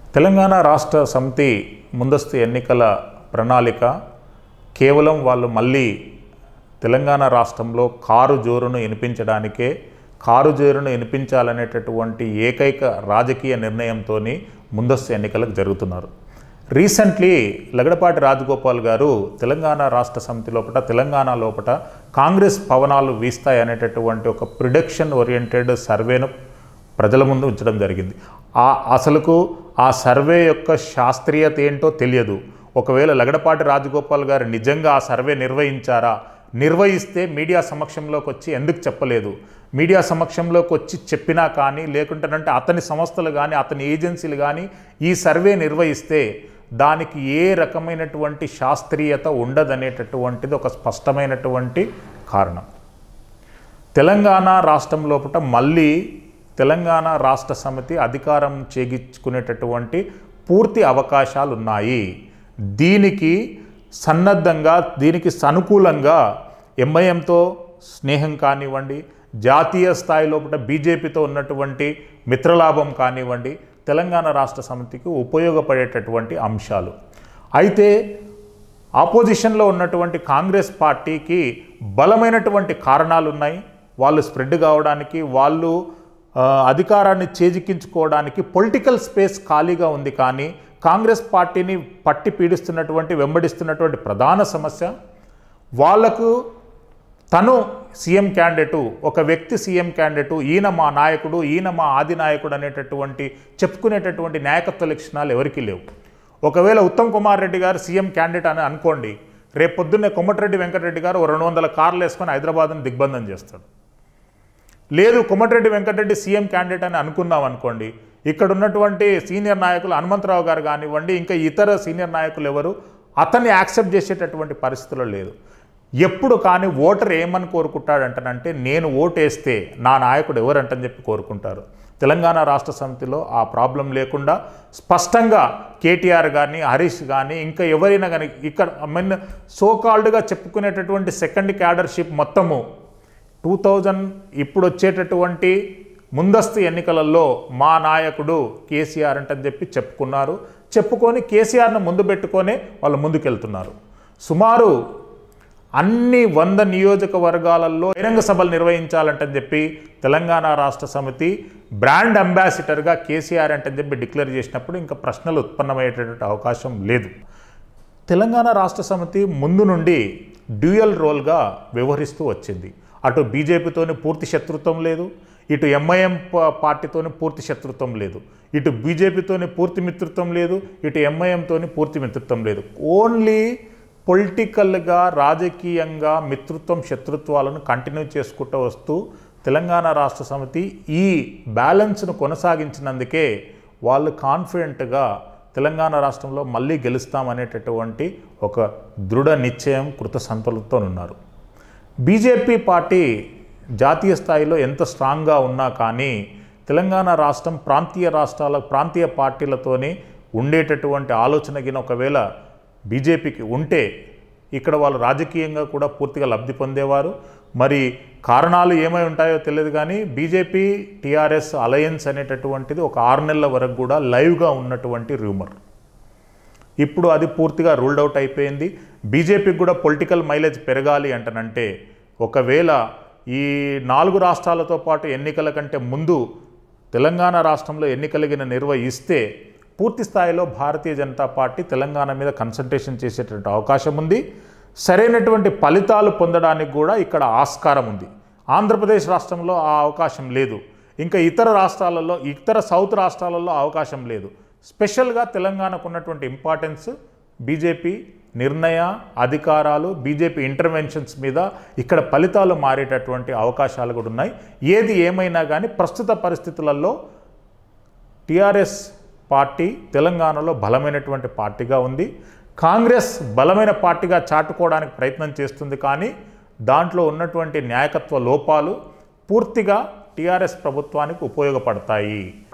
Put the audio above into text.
తెలంగాణ రాష్ట్ర సమితి ముందస్తు ఎన్నికల ప్రణాళిక కేవలం వాళ్ళు మళ్ళీ తెలంగాణ రాష్ట్రంలో కారు జోరును వినిపించడానికే కారు జోరును వినిపించాలనేటటువంటి ఏకైక రాజకీయ నిర్ణయంతో ముందస్తు ఎన్నికలకు జరుగుతున్నారు రీసెంట్లీ లగడపాటి రాజగోపాల్ గారు తెలంగాణ రాష్ట్ర సమితి లోపల తెలంగాణ లోపల కాంగ్రెస్ పవనాలు వీస్తాయనేటటువంటి ఒక ప్రిడక్షన్ ఓరియంటెడ్ సర్వేను ప్రజల ముందు ఉంచడం జరిగింది ఆ అసలుకు ఆ సర్వే యొక్క శాస్త్రీయత ఏంటో తెలియదు ఒకవేళ లగడపాటి రాజగోపాల్ గారు నిజంగా ఆ సర్వే నిర్వహించారా నిర్వహిస్తే మీడియా సమక్షంలోకి వచ్చి ఎందుకు చెప్పలేదు మీడియా సమక్షంలోకి వచ్చి చెప్పినా కానీ లేకుంటేనంటే అతని సంస్థలు కానీ అతని ఏజెన్సీలు కానీ ఈ సర్వే నిర్వహిస్తే దానికి ఏ రకమైనటువంటి శాస్త్రీయత ఉండదనేటటువంటిది ఒక స్పష్టమైనటువంటి కారణం తెలంగాణ రాష్ట్రం లోపల మళ్ళీ తెలంగాణ రాష్ట్ర సమితి అధికారం చేగించుకునేటటువంటి పూర్తి అవకాశాలు ఉన్నాయి దీనికి సన్నద్ధంగా దీనికి సనుకూలంగా ఎంఐఎంతో స్నేహం కానివ్వండి జాతీయ స్థాయి లోపల బీజేపీతో ఉన్నటువంటి మిత్రలాభం కానివ్వండి తెలంగాణ రాష్ట్ర సమితికి ఉపయోగపడేటటువంటి అంశాలు అయితే ఆపోజిషన్లో ఉన్నటువంటి కాంగ్రెస్ పార్టీకి బలమైనటువంటి కారణాలు ఉన్నాయి వాళ్ళు స్ప్రెడ్ కావడానికి వాళ్ళు ఆ, అధికారాన్ని చేజిక్కించుకోవడానికి పొలిటికల్ స్పేస్ ఖాళీగా ఉంది కానీ కాంగ్రెస్ పార్టీని పట్టి పీడిస్తున్నటువంటి వెంబడిస్తున్నటువంటి ప్రధాన సమస్య వాళ్లకు తను సీఎం క్యాండిడేటు ఒక వ్యక్తి సీఎం క్యాండిడేటు ఈయన మా నాయకుడు ఈయన మా ఆది నాయకుడు అనేటటువంటి చెప్పుకునేటటువంటి నాయకత్వ లక్షణాలు ఎవరికీ లేవు ఒకవేళ ఉత్తమ్ కుమార్ రెడ్డి గారు సీఎం క్యాండిడేట్ అని అనుకోండి రేపు పొద్దున్నే కొమ్మటిరెడ్డి వెంకటరెడ్డి గారు ఓ రెండు వందల కార్లు వేసుకొని హైదరాబాద్ను దిగ్బంధం చేస్తాడు లేదు కొమ్మటిరెడ్డి వెంకటరెడ్డి సీఎం క్యాండిడేట్ అని అనుకున్నాం అనుకోండి ఇక్కడ ఉన్నటువంటి సీనియర్ నాయకులు హనుమంతరావు గారు కానివ్వండి ఇంకా ఇతర సీనియర్ నాయకులు ఎవరు అతన్ని యాక్సెప్ట్ చేసేటటువంటి పరిస్థితులు లేదు ఎప్పుడు కానీ ఓటర్ ఏమని కోరుకుంటాడంటనంటే నేను ఓటేస్తే నా నాయకుడు ఎవరంటని చెప్పి కోరుకుంటారు తెలంగాణ రాష్ట్ర సమితిలో ఆ ప్రాబ్లం లేకుండా స్పష్టంగా కేటీఆర్ కానీ హరీష్ కానీ ఇంకా ఎవరైనా కానీ ఇక్కడ మీన్ సోకాల్డ్గా చెప్పుకునేటటువంటి సెకండ్ క్యాడర్షిప్ మొత్తము టూ థౌజండ్ ఇప్పుడు వచ్చేటటువంటి ముందస్తు ఎన్నికలలో మా నాయకుడు కేసీఆర్ అంటని చెప్పి చెప్పుకున్నారు చెప్పుకొని కేసీఆర్ను ముందు పెట్టుకొనే వాళ్ళు ముందుకెళ్తున్నారు సుమారు అన్ని వంద నియోజకవర్గాలలో బహిరంగ సభలు నిర్వహించాలంటని చెప్పి తెలంగాణ రాష్ట్ర సమితి బ్రాండ్ అంబాసిడర్గా కేసీఆర్ అంటని చెప్పి డిక్లేర్ చేసినప్పుడు ఇంకా ప్రశ్నలు ఉత్పన్నమయ్యేటటువంటి అవకాశం లేదు తెలంగాణ రాష్ట్ర సమితి ముందు నుండి డ్యూయల్ రోల్గా వ్యవహరిస్తూ వచ్చింది అటు బీజేపీతోని పూర్తి శత్రుత్వం లేదు ఇటు ఎంఐఎం ప- పార్టీతోని పూర్తి శత్రుత్వం లేదు ఇటు బీజేపీతోని పూర్తి మిత్రత్వం లేదు ఇటు ఎంఐఎంతోని పూర్తి మిత్రత్వం లేదు ఓన్లీ పొలిటికల్గా రాజకీయంగా మిత్రత్వం శత్రుత్వాలను కంటిన్యూ చేసుకుంటూ వస్తూ తెలంగాణ రాష్ట్ర సమితి ఈ బ్యాలెన్స్ను కొనసాగించినందుకే వాళ్ళు కాన్ఫిడెంట్గా తెలంగాణ రాష్ట్రంలో మళ్ళీ గెలుస్తామనేటటువంటి ఒక దృఢ నిశ్చయం కృత సంతలతో ఉన్నారు బీజేపీ పార్టీ జాతీయ స్థాయిలో ఎంత స్ట్రాంగ్గా ఉన్నా కానీ తెలంగాణ రాష్ట్రం ప్రాంతీయ రాష్ట్రాల ప్రాంతీయ పార్టీలతోని ఉండేటటువంటి ఆలోచన గిన ఒకవేళ బీజేపీకి ఉంటే ఇక్కడ వాళ్ళు రాజకీయంగా కూడా పూర్తిగా లబ్ధి పొందేవారు మరి కారణాలు ఏమై ఉంటాయో తెలియదు కానీ బీజేపీ టీఆర్ఎస్ అలయన్స్ అనేటటువంటిది ఒక ఆరు నెలల వరకు కూడా లైవ్గా ఉన్నటువంటి రూమర్ ఇప్పుడు అది పూర్తిగా రూల్డ్ అవుట్ అయిపోయింది బీజేపీకి కూడా పొలిటికల్ మైలేజ్ పెరగాలి అంటనంటే ఒకవేళ ఈ నాలుగు రాష్ట్రాలతో పాటు ఎన్నికల కంటే ముందు తెలంగాణ రాష్ట్రంలో ఎన్నికలగిన నిర్వహిస్తే పూర్తి స్థాయిలో భారతీయ జనతా పార్టీ తెలంగాణ మీద కన్సల్టేషన్ చేసేటువంటి అవకాశం ఉంది సరైనటువంటి ఫలితాలు పొందడానికి కూడా ఇక్కడ ఆస్కారం ఉంది ఆంధ్రప్రదేశ్ రాష్ట్రంలో ఆ అవకాశం లేదు ఇంకా ఇతర రాష్ట్రాలలో ఇతర సౌత్ రాష్ట్రాలలో అవకాశం లేదు స్పెషల్గా తెలంగాణకు ఉన్నటువంటి ఇంపార్టెన్స్ బీజేపీ నిర్ణయ అధికారాలు బీజేపీ ఇంటర్వెన్షన్స్ మీద ఇక్కడ ఫలితాలు మారేటటువంటి అవకాశాలు కూడా ఉన్నాయి ఏది ఏమైనా కానీ ప్రస్తుత పరిస్థితులలో టీఆర్ఎస్ పార్టీ తెలంగాణలో బలమైనటువంటి పార్టీగా ఉంది కాంగ్రెస్ బలమైన పార్టీగా చాటుకోవడానికి ప్రయత్నం చేస్తుంది కానీ దాంట్లో ఉన్నటువంటి న్యాయకత్వ లోపాలు పూర్తిగా టీఆర్ఎస్ ప్రభుత్వానికి ఉపయోగపడతాయి